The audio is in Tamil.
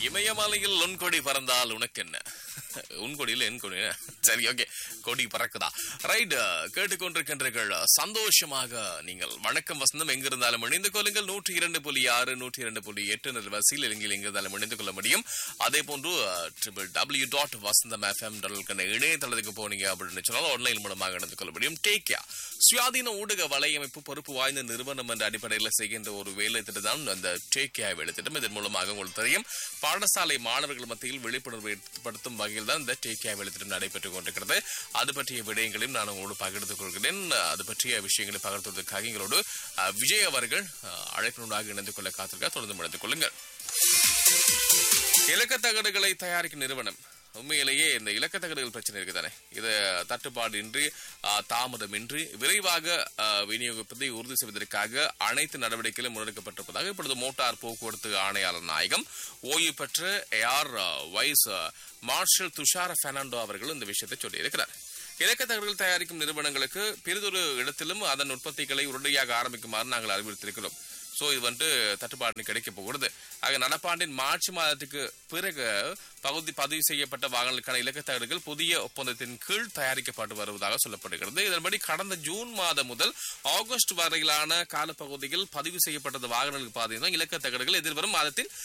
இமயமலையில் உன் கொடி பறந்தால் உனக்கு என்ன உன் கொடியில் என் கொடி என்ன? சரி ஓகே கொடி பறக்குதா ரைட் கேட்டுக்கொண்டிருக்கின்றீர்கள் சந்தோஷமாக நீங்கள் வணக்கம் வசந்தம் எங்கிருந்தாலும் இணைந்து கொள்ளுங்கள் நூற்றி இரண்டு புள்ளி ஆறு நூற்றி இரண்டு புள்ளி எட்டு நிறுவசியில் இலங்கையில் எங்கிருந்தாலும் இணைந்து கொள்ள முடியும் அதே போன்று triple W dot Vasantham FM இணையதளத்துக்கு போனீங்க அப்படின்னு சொன்னால் ஆன்லைன் மூலமாக இணைந்து கொள்ள முடியும் டேக் கேர் சுயாதீன ஊடக வலையமைப்பு பொறுப்பு வாய்ந்த நிறுவனம் என்ற அடிப்படையில் செய்கின்ற ஒரு வேலை திட்டம் தான் அந்த டேக் கேர் வேலை திட்டம் இதன் மூலமாக உங்களுக்கு தெரியும் பாடசாலை மாணவர்கள் மத்தியில் விழிப்புணர்வு ஏற்படுத்தும் வகையில் தான் இந்த டேக் கேர் வேலை திட்டம் நடைபெற்றுக் கொண்டிருக்கிறது அது பற்றிய விடயங்களையும் நான் உங்களோடு பகிர்ந்து கொள்கிறேன் அது பற்றிய விஷயங்களை பகிர்ந்துவதற்காக எங்களோடு அஹ், விஜய் அவர்கள் அஹ், அழைப்பினூடாக இணைந்து கொள்ள காத்திருக்க தொடர்ந்து இணைந்து கொள்ளுங்கள் இலக்கத்தகடுகளை தயாரிக்கும் நிறுவனம் உண்மையிலேயே இந்த இலக்கத்தகடுகள் பிரச்சனை இருக்குதானே இது தட்டுப்பாடின்றி ஆ, தாமதமின்றி விரைவாக ஆ, விநியோகிப்பதை உறுதி செய்வதற்காக அனைத்து நடவடிக்கைகளும் முன்னெடுக்கப்பட்டிருப்பதாக இப்பொழுது மோட்டார் போக்குவரத்து ஆணையாளர் நாயகம் ஓய்வு பெற்ற air vice marshal Thushara Fernando அவர்கள் இந்த விஷயத்தை சொல்லியிருக்கிறார் இலக்கத்தகடுகள் தயாரிக்கும் நிறுவனங்களுக்கு பெரிதொரு இடத்திலும் அதன் உற்பத்திகளை உடனடியாக ஆரம்பிக்குமாறு நாங்கள் அறிவுறுத்தியிருக்கிறோம் சோ இது வந்துட்டு தட்டுப்பாடு கிடைக்க போகிறது ஆக நடப்பாண்டின் மார்ச் மாதத்துக்கு பிறகு பகுதி பதிவு செய்யப்பட்ட வாகனங்களுக்கான இலக்கத்தகடுகள் புதிய ஒப்பந்தத்தின் கீழ் தயாரிக்கப்பட்டு வருவதாக சொல்லப்படுகிறது இதன்படி கடந்த ஜூன் மாதம் முதல் ஆகஸ்ட் வரையிலான காலப்பகுதியில் பதிவு செய்யப்பட்டது வாகனங்களுக்கு பாத்தீங்கன்னா இலக்கத்தகடுகள் எதிர்வரும் மாதத்தில்